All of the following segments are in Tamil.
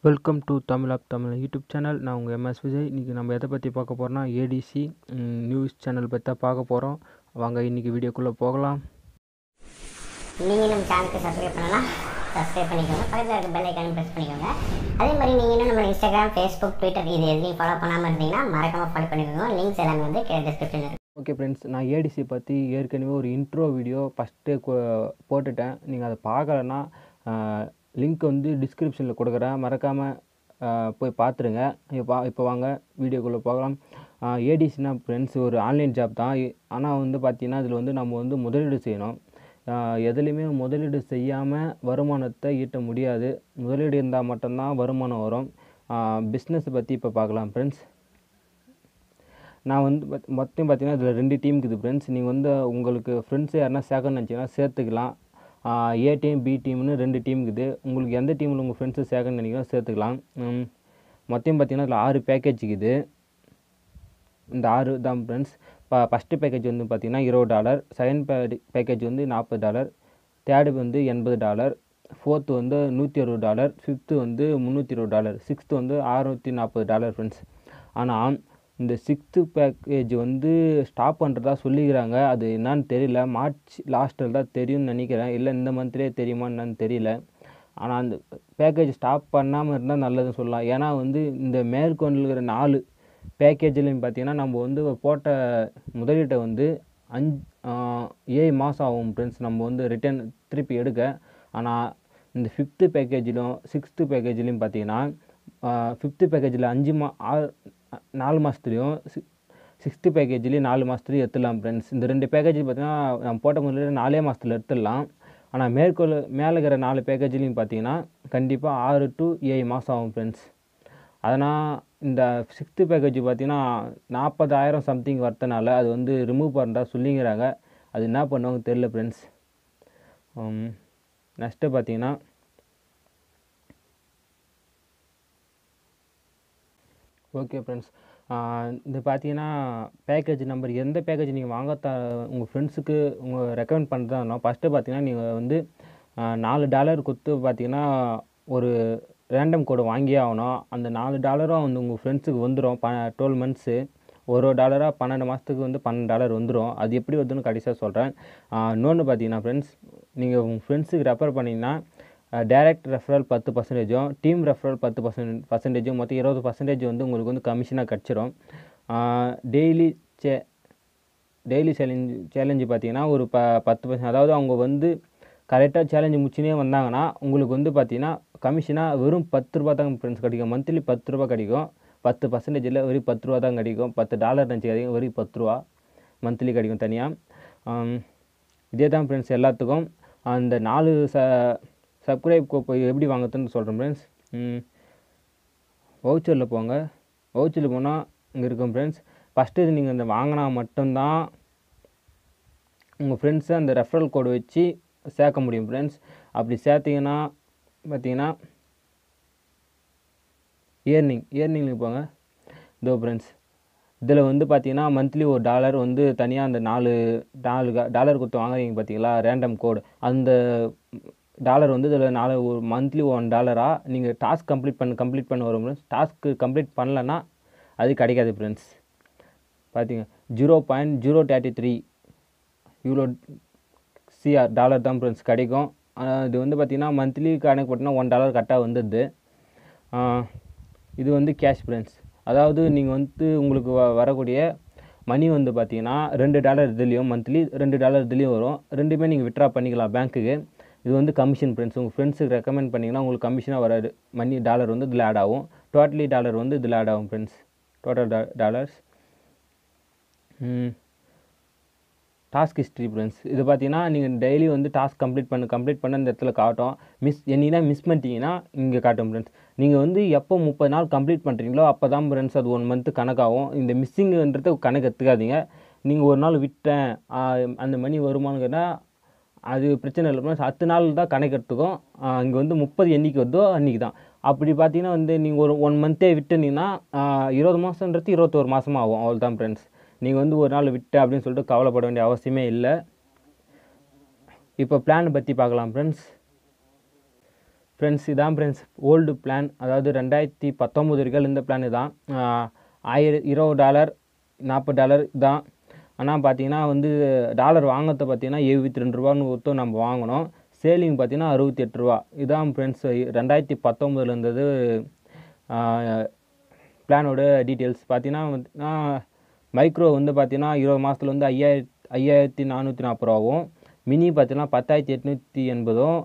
welcome to Tamil of Tamil YouTube channel நான் உங்கள் எம்எஸ் விஜய் இன்றைக்கி நம்ம எதை பற்றி பார்க்க போகிறோம்னா ஏடிசி நியூஸ் சேனல் பற்றி தான் பார்க்க போகிறோம் வாங்க இன்றைக்கி வீடியோக்குள்ளே போகலாம் நீங்கள் நம்ம சேனலுக்கு சப்ஸ்கிரைப் பண்ணலாம் சப்ஸ்கிரைப் பண்ணிக்கோங்க பக்கத்தில் இருக்க பெல் ஐக்கானும் ப்ரெஸ் பண்ணிக்கோங்க அதே மாதிரி நீங்கள் இன்னும் நம்ம இன்ஸ்டாகிராம் ஃபேஸ்புக் ட்விட்டர் இது எதுலையும் ஃபாலோ பண்ணாமல் இருந்தீங்கன்னா மறக்காமல் ஃபாலோ பண்ணிக்கோங்க லிங்க்ஸ் எல்லாமே வந்து கீழே டிஸ்கிரிப்ஷனில் இருக்குது ஓகே ஃப்ரெண்ட்ஸ் நான் ஏடிசி பற்றி ஏற்கனவே ஒரு இன்ட்ரோ வீடியோ ஃபஸ்ட்டு போட்டுட்டேன் நீங்கள் அதை பார்க்கலன்னா லிங்க் வந்து டிஸ்கிரிப்ஷனில் கொடுக்குறேன் மறக்காமல் போய் பார்த்துருங்க இப்போ இப்போ வாங்க வீடியோக்குள்ளே போகலாம் ஏடிசினா ஃப்ரெண்ட்ஸ் ஒரு ஆன்லைன் ஜாப் தான் ஆனால் வந்து பார்த்திங்கன்னா இதில் வந்து நம்ம வந்து முதலீடு செய்யணும் எதுலேயுமே முதலீடு செய்யாமல் வருமானத்தை ஈட்ட முடியாது முதலீடு இருந்தால் மட்டும்தான் வருமானம் வரும் பிஸ்னஸ் பற்றி இப்போ பார்க்கலாம் ஃப்ரெண்ட்ஸ் நான் வந்து பத் மொத்தம் பார்த்தீங்கன்னா இதில் ரெண்டு டீம் இருக்குது ஃப்ரெண்ட்ஸ் நீங்கள் வந்து உங்களுக்கு ஃப்ரெண்ட்ஸ் யாருனா சேர்க்கணும்னு நினச்சிங்கன்னா சேர்த்துக்கலாம் ஏ டீம் பி டீம்னு ரெண்டு டீம் இருக்குது உங்களுக்கு எந்த டீமில் உங்கள் ஃப்ரெண்ட்ஸு சேர்க்கணும்னு நினைக்கிறோம் சேர்த்துக்கலாம் மொத்தம் பார்த்தீங்கன்னா இதில் ஆறு பேக்கேஜ் இருக்குது இந்த ஆறு தான் ஃப்ரெண்ட்ஸ் இப்போ ஃபஸ்ட்டு பேக்கேஜ் வந்து பார்த்திங்கன்னா இருபது டாலர் செகண்ட் பே பேக்கேஜ் வந்து நாற்பது டாலர் தேர்டு வந்து எண்பது டாலர் ஃபோர்த்து வந்து நூற்றி அறுபது டாலர் ஃபிஃப்த்து வந்து முந்நூற்றி இருபது டாலர் சிக்ஸ்த்து வந்து அறுநூற்றி நாற்பது டாலர் ஃப்ரெண்ட்ஸ் ஆனால் இந்த சிக்ஸ்த்து பேக்கேஜ் வந்து ஸ்டாப் பண்ணுறதா சொல்லிக்கிறாங்க அது என்னான்னு தெரியல மார்ச் லாஸ்ட்டில் தான் தெரியும்னு நினைக்கிறேன் இல்லை இந்த மந்த்லேயே தெரியுமா என்னன்னு தெரியல ஆனால் அந்த பேக்கேஜ் ஸ்டாப் பண்ணாமல் இருந்தால் நல்லதுன்னு சொல்லலாம் ஏன்னா வந்து இந்த மேற்கொண்டு இருக்கிற நாலு பேக்கேஜ்லையும் பார்த்தீங்கன்னா நம்ம வந்து போட்ட முதலீட்டை வந்து அஞ்சு ஏழு மாதம் ஆகும் ஃப்ரெண்ட்ஸ் நம்ம வந்து ரிட்டர்ன் திருப்பி எடுக்க ஆனால் இந்த ஃபிஃப்த்து பேக்கேஜிலும் சிக்ஸ்த்து பேக்கேஜ்லையும் பார்த்தீங்கன்னா ஃபிஃப்த்து பேக்கேஜில் அஞ்சு மா ஆறு நாலு மாதத்துலேயும் சிக் சிக்ஸ்த்து பேக்கேஜ்லேயும் நாலு மாதத்துலேயும் எடுத்துடலாம் ஃப்ரெண்ட்ஸ் இந்த ரெண்டு பேக்கேஜ் பார்த்தீங்கன்னா நம்ம போட்ட முதலீடு நாலே மாதத்தில் எடுத்துடலாம் ஆனால் மேற்கொள் மேலே இருக்கிற நாலு பேக்கேஜ்லையும் பார்த்தீங்கன்னா கண்டிப்பாக ஆறு டு ஏழு மாதம் ஆகும் ஃப்ரெண்ட்ஸ் அதனால் இந்த சிக்ஸ்த்து பேக்கேஜ் பார்த்தீங்கன்னா நாற்பதாயிரம் சம்திங் வரத்தனால அது வந்து ரிமூவ் பண்ணுறா சொல்லிங்கிறாங்க அது என்ன பண்ணுவாங்க தெரில ஃப்ரெண்ட்ஸ் நெக்ஸ்ட்டு பார்த்தீங்கன்னா ஓகே ஃப்ரெண்ட்ஸ் இது பார்த்தீங்கன்னா பேக்கேஜ் நம்பர் எந்த பேக்கேஜ் நீங்கள் வாங்க த உங்கள் ஃப்ரெண்ட்ஸுக்கு உங்கள் ரெக்கமெண்ட் பண்ணுறதா ஃபஸ்ட்டு பார்த்தீங்கன்னா நீங்கள் வந்து நாலு டாலர் கொடுத்து பார்த்தீங்கன்னா ஒரு ரேண்டம் கோடு வாங்கியே ஆகணும் அந்த நாலு டாலரும் வந்து உங்கள் ஃப்ரெண்ட்ஸுக்கு வந்துடும் ப டுவெல் மந்த்ஸு ஒரு ஒரு டாலராக பன்னெண்டு மாதத்துக்கு வந்து பன்னெண்டு டாலர் வந்துடும் அது எப்படி வருதுன்னு கடைசியாக சொல்கிறேன் இன்னொன்று பார்த்தீங்கன்னா ஃப்ரெண்ட்ஸ் நீங்கள் உங்கள் ஃப்ரெண்ட்ஸுக்கு ரெஃபர் பண்ணிங்கன்னா டேரக்ட் ரெஃபரல் பத்து பர்சன்டேஜும் டீம் ரெஃபரல் பத்து பர்சன்ட் பர்சன்டேஜும் மொத்தம் இருபது பர்சன்டேஜ் வந்து உங்களுக்கு வந்து கமிஷனாக கிடச்சிரும் டெய்லி சே டெய்லி சேலஞ்சு சேலஞ்சு பார்த்தீங்கன்னா ஒரு ப பத்து பர்சன்ட் அதாவது அவங்க வந்து கரெக்டாக சேலஞ்சு முடிச்சுனே வந்தாங்கன்னா உங்களுக்கு வந்து பார்த்தீங்கன்னா கமிஷனாக வெறும் பத்து ரூபா தான் ஃப்ரெண்ட்ஸ் கிடைக்கும் மந்த்லி பத்து ரூபா கிடைக்கும் பத்து பர்சன்டேஜில் வெறும் பத்து ரூபா தான் கிடைக்கும் பத்து டாலர் நினச்சி கிடைக்கும் வெறும் பத்து ரூபா மந்த்லி கிடைக்கும் தனியாக இதே தான் ஃப்ரெண்ட்ஸ் எல்லாத்துக்கும் அந்த நாலு ச சப்ஸ்கிரைப் கோப்பை எப்படி வாங்குறதுன்னு சொல்கிறேன் ஃப்ரெண்ட்ஸ் வவுச்சரில் போங்க வவுச்சரில் போனால் இங்கே இருக்கும் ஃப்ரெண்ட்ஸ் ஃபஸ்ட்டு இது நீங்கள் இந்த வாங்கினா மட்டும்தான் உங்கள் ஃப்ரெண்ட்ஸை அந்த ரெஃபரல் கோடு வச்சு சேர்க்க முடியும் ஃப்ரெண்ட்ஸ் அப்படி சேர்த்திங்கன்னா பார்த்தீங்கன்னா இயர்னிங் இயர்னிங்க்கு போங்க இதோ ஃப்ரெண்ட்ஸ் இதில் வந்து பார்த்தீங்கன்னா மந்த்லி ஒரு டாலர் வந்து தனியாக அந்த நாலு நாலு டாலர் கொடுத்து வாங்குறீங்க பார்த்தீங்களா ரேண்டம் கோடு அந்த டாலர் வந்து இதில் நாலு ஒரு மந்த்லி ஒன் டாலராக நீங்கள் டாஸ்க் கம்ப்ளீட் பண்ண கம்ப்ளீட் பண்ண வரும் ஃப்ரெண்ட்ஸ் டாஸ்க்கு கம்ப்ளீட் பண்ணலன்னா அது கிடைக்காது ஃப்ரெண்ட்ஸ் பார்த்தீங்க zero point zero thirty three CR dollar டாலர் தான் ஃப்ரெண்ட்ஸ் கிடைக்கும் இது வந்து பார்த்திங்கன்னா மந்த்லி கணக்கு போட்டிங்கன்னா ஒன் டாலர் கரெக்டாக வந்துடுது இது வந்து கேஷ் ஃப்ரெண்ட்ஸ் அதாவது நீங்கள் வந்து உங்களுக்கு வ வரக்கூடிய மணி வந்து பார்த்தீங்கன்னா ரெண்டு டாலர் இதுலேயும் மந்த்லி ரெண்டு டாலர் இதுலேயும் வரும் ரெண்டுமே நீங்கள் விட்ரா பண்ணிக்கலாம் பேங்க்குக்கு இது வந்து கமிஷன் ஃப்ரெண்ட்ஸ் உங்கள் ஃப்ரெண்ட்ஸுக்கு ரெக்கமெண்ட் பண்ணிங்கன்னா உங்களுக்கு கமிஷனாக வராது மணி டாலர் வந்து இதில் ஆட் ஆகும் டோட்டலி டாலர் வந்து இதில் ஆட் ஆகும் ஃப்ரெண்ட்ஸ் டோட்டல் டா டாலர்ஸ் டாஸ்க் ஹிஸ்ட்ரி ஃப்ரெண்ட்ஸ் இது பார்த்தீங்கன்னா நீங்கள் டெய்லி வந்து டாஸ்க் கம்ப்ளீட் பண்ண கம்ப்ளீட் பண்ண இந்த இடத்துல காட்டும் மிஸ் என்னைனா மிஸ் பண்ணிட்டீங்கன்னா இங்கே காட்டும் ஃப்ரெண்ட்ஸ் நீங்கள் வந்து எப்போ முப்பது நாள் கம்ப்ளீட் பண்ணுறீங்களோ அப்போ தான் ஃப்ரெண்ட்ஸ் அது ஒன் மந்த்து கணக்காகும் இந்த மிஸ்ஸிங்குன்றது கணக்கு எடுத்துக்காதீங்க நீங்கள் ஒரு நாள் விட்டேன் அந்த மணி வருமானு கேட்டால் அது பிரச்சனை இல்லை ஃப்ரெண்ட்ஸ் பத்து நாள் தான் கணக்கு எடுத்துக்கும் இங்கே வந்து முப்பது என்றைக்கு வருதோ அன்றைக்கி தான் அப்படி பார்த்தீங்கன்னா வந்து நீங்கள் ஒரு ஒன் மந்த்தே விட்டுனீங்கன்னா இருபது மாதன்றது இருபத்தோரு மாதம் ஆகும் அவ்வளோ தான் ஃப்ரெண்ட்ஸ் நீங்கள் வந்து ஒரு நாள் விட்ட அப்படின்னு சொல்லிட்டு கவலைப்பட வேண்டிய அவசியமே இல்லை இப்போ பிளான் பற்றி பார்க்கலாம் ஃப்ரெண்ட்ஸ் ஃப்ரெண்ட்ஸ் இதான் ஃப்ரெண்ட்ஸ் ஓல்டு பிளான் அதாவது ரெண்டாயிரத்தி பத்தொம்பது வரைக்கும் இந்த பிளான் தான் ஆயிர இருபது டாலர் நாற்பது டாலர் தான் ஆனால் பார்த்தீங்கன்னா வந்து டாலர் வாங்கிறத பார்த்தீங்கன்னா எழுபத்தி ரெண்டு ரூபான்னு ஒருத்தம் நம்ம வாங்கினோம் சேலிங் பார்த்தீங்கன்னா அறுபத்தி எட்டு ரூபா இதான் ஃப்ரெண்ட்ஸ் ரெண்டாயிரத்தி பத்தொம்பதுல இருந்தது பிளானோட டீட்டெயில்ஸ் பார்த்தீங்கன்னா வந்து மைக்ரோ வந்து பார்த்தீங்கன்னா இருபது மாதத்துல வந்து ஐயாயிரத்தி ஐயாயிரத்தி நானூற்றி நாற்பது ரூபாவும் மினி பார்த்தீங்கன்னா பத்தாயிரத்தி எட்நூற்றி எண்பதும்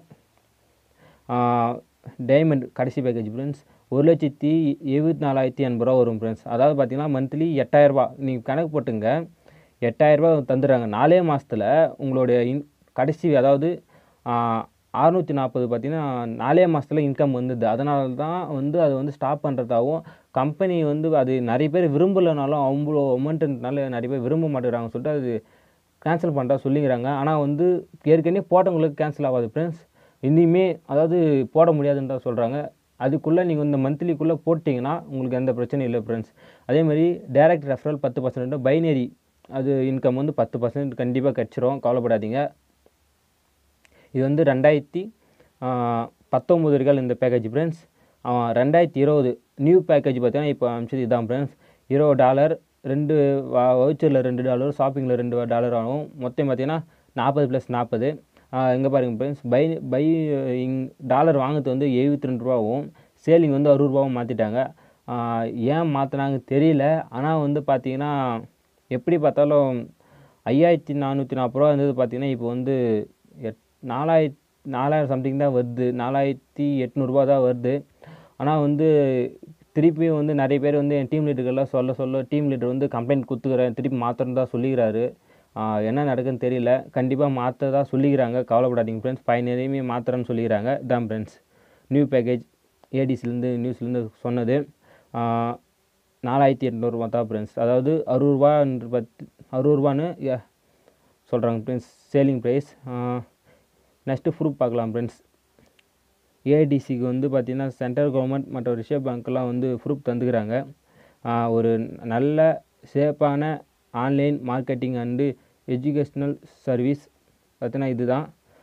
டைமண்ட் கடைசி பேக்கேஜ் ஃப்ரெண்ட்ஸ் ஒரு லட்சத்தி எழுபத்தி நாலாயிரத்தி எண்பது ரூபா வரும் ஃப்ரெண்ட்ஸ் அதாவது பார்த்தீங்கன்னா மந்த்லி எட்டாயிரரூபா நீங்கள் கணக்கு போட்டுங்க எட்டாயிரரூபா தந்துடுறாங்க நாலே மாதத்தில் உங்களுடைய இன் கடைசி அதாவது அறுநூற்றி நாற்பது பார்த்தீங்கன்னா நாலே மாதத்தில் இன்கம் வந்துடுது அதனால தான் வந்து அது வந்து ஸ்டாப் பண்ணுறதாகவும் கம்பெனி வந்து அது நிறைய பேர் விரும்பலைனாலும் அவ்வளோ அமௌண்ட்டுனால நிறைய பேர் விரும்ப மாட்டேங்கிறாங்கன்னு சொல்லிட்டு அது கேன்சல் பண்ணுறா சொல்லிக்கிறாங்க ஆனால் வந்து ஏற்கனவே போட்டவங்களுக்கு கேன்சல் ஆகாது ஃப்ரெண்ட்ஸ் இனிமே அதாவது போட முடியாதுன்னு தான் சொல்கிறாங்க அதுக்குள்ளே நீங்கள் இந்த மந்த்லிக்குள்ளே போட்டிங்கன்னா உங்களுக்கு எந்த பிரச்சனையும் இல்லை ஃப்ரெண்ட்ஸ் அதேமாதிரி டைரக்ட் ரெஃபரல் பத்து பர்சன்ட் பைனரி அது இன்கம் வந்து பத்து பர்சன்ட் கண்டிப்பாக கிடச்சிரும் கவலைப்படாதீங்க இது வந்து ரெண்டாயிரத்தி பத்தொம்பது வரைக்கும் இந்த பேக்கேஜ் ஃப்ரெண்ட்ஸ் ரெண்டாயிரத்தி இருபது நியூ பேக்கேஜ் பார்த்தீங்கன்னா இப்போ அமிச்சது இதான் ஃப்ரெண்ட்ஸ் இருபது டாலர் ரெண்டு வவுச்சரில் ரெண்டு டாலர் ஷாப்பிங்கில் ரெண்டு டாலர் ஆகும் மொத்தம் பார்த்தீங்கன்னா நாற்பது ப்ளஸ் நாற்பது இங்கே பாருங்கள் friends buy buying dollar வாங்குறது வந்து எழுபத்தி ரெண்டு ரூபாவும் சேலிங் வந்து அறுபது ரூபாவும் மாற்றிட்டாங்க ஏன் மாற்றினாங்க தெரியல ஆனால் வந்து பார்த்தீங்கன்னா எப்படி பார்த்தாலும் ஐயாயிரத்தி நானூற்றி நாற்பது ரூபா இருந்தது பார்த்தீங்கன்னா இப்போ வந்து எட் நாலாயிரத்தி நாலாயிரம் சம்திங் தான் வருது நாலாயிரத்தி எட்நூறுபா தான் வருது ஆனால் வந்து திருப்பியும் வந்து நிறைய பேர் வந்து என் டீம் லீடர்கள்லாம் சொல்ல சொல்ல டீம் லீடர் வந்து கம்ப்ளைண்ட் கொடுத்துக்கிறேன் திருப்பி மாற்றணும் தான் சொல்லிக்கிறாரு என்ன நடக்குன்னு தெரியல கண்டிப்பாக மாற்ற தான் சொல்லிக்கிறாங்க கவலைப்படாதீங்க ஃப்ரெண்ட்ஸ் பதினேழையுமே மாத்திரன்னு சொல்லிக்கிறாங்க இதான் ஃப்ரெண்ட்ஸ் நியூ பேக்கேஜ் ஏடிசிலேருந்து நியூஸ்லேருந்து சொன்னது நாலாயிரத்தி எட்நூறுபா தான் ஃப்ரெண்ட்ஸ் அதாவது அறுபது ரூபான்ற பத்து அறுபது ரூபான்னு சொல்கிறாங்க friends selling price next proof பார்க்கலாம் ஃப்ரெண்ட்ஸ் ஏடிசிக்கு வந்து பார்த்திங்கன்னா சென்ட்ரல் கவர்மெண்ட் மற்றும் ரிசர்வ் பேங்க்லாம் வந்து ப்ரூஃப் தந்துக்கிறாங்க ஒரு நல்ல சேஃபான online marketing and educational service பார்த்தீங்கன்னா இதுதான்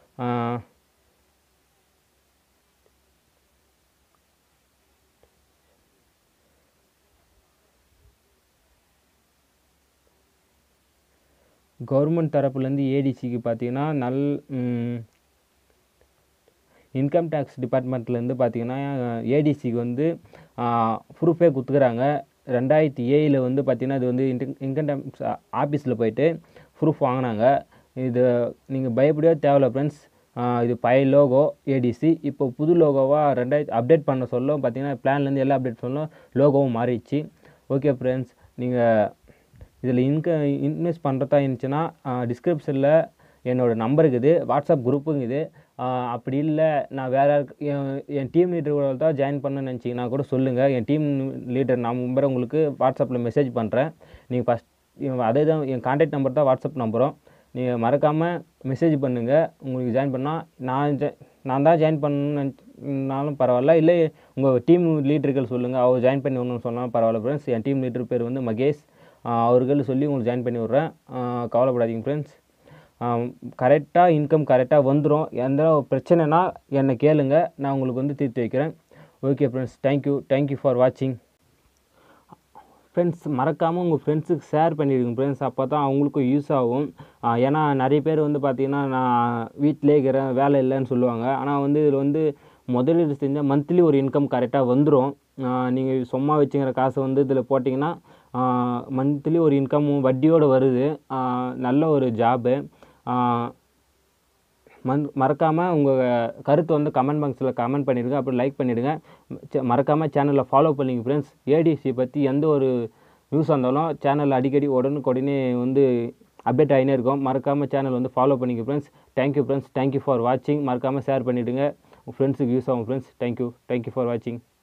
கவர்மெண்ட் தரப்புலேருந்து ஏடிசிக்கு பார்த்தீங்கன்னா நல் இன்கம் டேக்ஸ் டிபார்ட்மெண்ட்லேருந்து பார்த்தீங்கன்னா ஏடிசிக்கு வந்து ப்ரூஃபே கொடுத்துக்கிறாங்க ரெண்டாயிரத்தி ஏழில் வந்து பார்த்திங்கன்னா இது வந்து இன்கம் டேக்ஸ் ஆஃபீஸில் போயிட்டு ப்ரூஃப் வாங்கினாங்க இது நீங்கள் பயப்படவே தேவையில்ல ஃப்ரெண்ட்ஸ் இது பழைய லோகோ ஏடிசி இப்போ புது லோகோவாக ரெண்டாயிரத்தி அப்டேட் பண்ண சொல்ல பார்த்தீங்கன்னா பிளான்லேருந்து எல்லாம் அப்டேட் சொல்லும் லோகோவும் மாறிடுச்சு ஓகே ஃப்ரெண்ட்ஸ் நீங்கள் இதில் இன்க இன்வெஸ்ட் பண்ணுறதா இருந்துச்சுன்னா டிஸ்கிரிப்ஷனில் என்னோடய நம்பர் இருக்குது வாட்ஸ்அப் குரூப்புங்குது அப்படி இல்லை நான் வேறு என் டீம் லீடரோட தான் ஜாயின் பண்ண நினச்சிங்கன்னா கூட சொல்லுங்கள் என் டீம் லீடர் நம்பரை உங்களுக்கு வாட்ஸ்அப்பில் மெசேஜ் பண்ணுறேன் நீங்கள் ஃபஸ்ட் அதே தான் என் கான்டாக்ட் நம்பர் தான் வாட்ஸ்அப் நம்பரும் நீங்கள் மறக்காமல் மெசேஜ் பண்ணுங்கள் உங்களுக்கு ஜாயின் பண்ணால் நான் நான் தான் ஜாயின் பண்ணணும்னாலும் பரவாயில்ல இல்லை உங்கள் டீம் லீடர்கள் சொல்லுங்கள் அவர் ஜாயின் பண்ணி வரணும்னு சொன்னாலும் பரவாயில்ல ஃப்ரெண்ட்ஸ் என் டீம் லீடர் பேர் வந்து மகேஷ் அவர்கள் சொல்லி உங்களுக்கு ஜாயின் பண்ணி விட்றேன் கவலைப்படாதீங்க ஃப்ரெண்ட்ஸ் கரெக்டாக இன்கம் கரெக்டாக வந்துடும் எந்த பிரச்சனைனா என்னை கேளுங்க நான் உங்களுக்கு வந்து தீர்த்து வைக்கிறேன் okay friends thank you thank you for வாட்சிங் ஃப்ரெண்ட்ஸ் மறக்காமல் உங்கள் ஃப்ரெண்ட்ஸுக்கு ஷேர் பண்ணிடுங்க ஃப்ரெண்ட்ஸ் அப்போ தான் அவங்களுக்கும் யூஸ் ஆகும் ஏன்னா நிறைய பேர் வந்து பார்த்திங்கன்னா நான் வீட்டிலே இருக்கிறேன் வேலை இல்லைன்னு சொல்லுவாங்க ஆனால் வந்து இதில் வந்து முதலீடு செஞ்சால் மந்த்லி ஒரு இன்கம் கரெக்டாக வந்துடும் நீங்கள் சும்மா வச்சுக்கிற காசை வந்து இதில் போட்டிங்கன்னா மந்த்லி ஒரு இன்கம் வட்டியோடு வருது நல்ல ஒரு ஜாபு மந் மறக்காமல் உங்கள் கருத்தை வந்து கமெண்ட் பாக்ஸில் கமெண்ட் பண்ணிவிடுங்க அப்புறம் லைக் பண்ணிவிடுங்க மறக்காமல் சேனலில் ஃபாலோ பண்ணிங்க ஃப்ரெண்ட்ஸ் ஏடிசி பற்றி எந்த ஒரு நியூஸ் இருந்தாலும் சேனலில் அடிக்கடி உடனுக்குடனே வந்து அப்டேட் ஆகினே இருக்கும் மறக்காமல் சேனல் வந்து ஃபாலோ பண்ணிக்க friends thank you friends thank you for வாட்சிங் மறக்காமல் ஷேர் பண்ணிவிடுங்க உங்கள் ஃப்ரெண்ட்ஸுக்கு யூஸ் ஆகும் ஃப்ரெண்ட்ஸ் தேங்க்யூ தேங்க்யூ ஃபார் வாட்சிங்